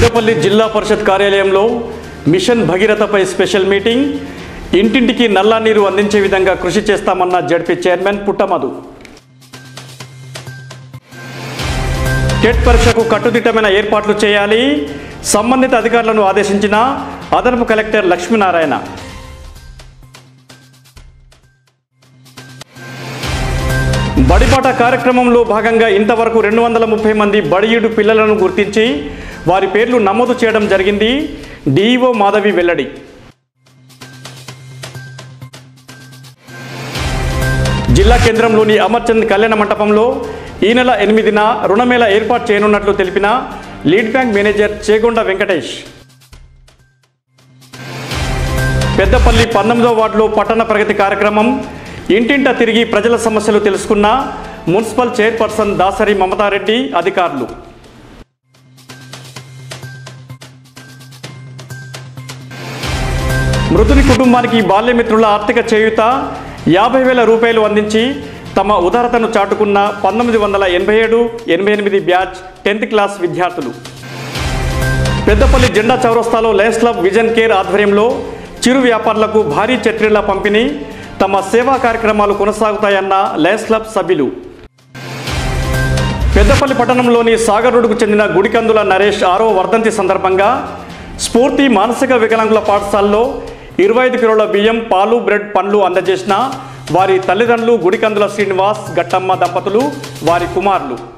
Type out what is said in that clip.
పెద్దపల్లి జిల్లా పరిషత్ కార్యాలయంలో machine భగీరథపై special meeting ఇంటింటికి నల్లా నీరు అందించే విధంగా కృషి చేస్తామన్న జడ్పీ చైర్మన్ పుట్టమధు టెట్ పరీక్షకు కట్టుదిట్టమైన ఏర్పాట్లు చేయాలి సంబంధిత అధికారులను ఆదేశించిన అదనపు కలెక్టర్ లక్ష్మీనారాయణ బడిపాట కార్యక్రమంలో భాగంగా ఇంతవరకు రెండు వందల ముప్పై మంది బడియుడు పిల్లలను గుర్తించి వారి పేర్లు నమోదు చేయడం జరిగింది డిఈఓ మాధవి వెల్లడి జిల్లా కేంద్రంలోని అమర్చంద్ కళ్యాణ మంటపంలో ఈ నెల ఎనిమిదిన రుణమేళ ఏర్పాటు చేయనున్నట్లు తెలిపిన lead bank manager Chegonda Venkatesh Peddapalli పంతొమ్మిదో వార్డులో పట్టణ ప్రగతి కార్యక్రమం ఇంటింట తిరిగి ప్రజల సమస్యలు తెలుసుకున్న మున్సిపల్ చైర్పర్సన్ దాసరి మమతారెడ్డి అధికారులు మృతుని కుటుంబానికి బాల్యమిత్రుల ఆర్థిక చేయూత యాభై వేల రూపాయలు అందించి తమ ఉదారతను చాటుకున్న పంతొమ్మిది వందల ఎనభై ఏడు ఎనభై ఎనిమిది బ్యాచ్ టెన్త్ క్లాస్ విద్యార్థులు పెద్దపల్లి జెండా చౌరస్తాలో లయన్స్ క్లబ్ విజన్ కేర్ ఆధ్వర్యంలో చిరు వ్యాపారులకు భారీ చట్రీల పంపిణీ తమ సేవా కార్యక్రమాలు కొనసాగుతాయన్న లయన్స్ క్లబ్ సభ్యులు పెద్దపల్లి పట్టణంలోని సాగర్ రోడ్డుకు చెందిన గుడికందుల నరేష్ ఆరో వర్ధంతి సందర్భంగా స్ఫూర్తి మానసిక వికలాంగుల పాఠశాలలో ఇరవై ఐదు కిలోల బియ్యం పాలు బ్రెడ్ పండ్లు అందజేసిన వారి తల్లిదండ్రులు గుడికందుల శ్రీనివాస్ గట్టమ్మ దంపతులు వారి కుమారులు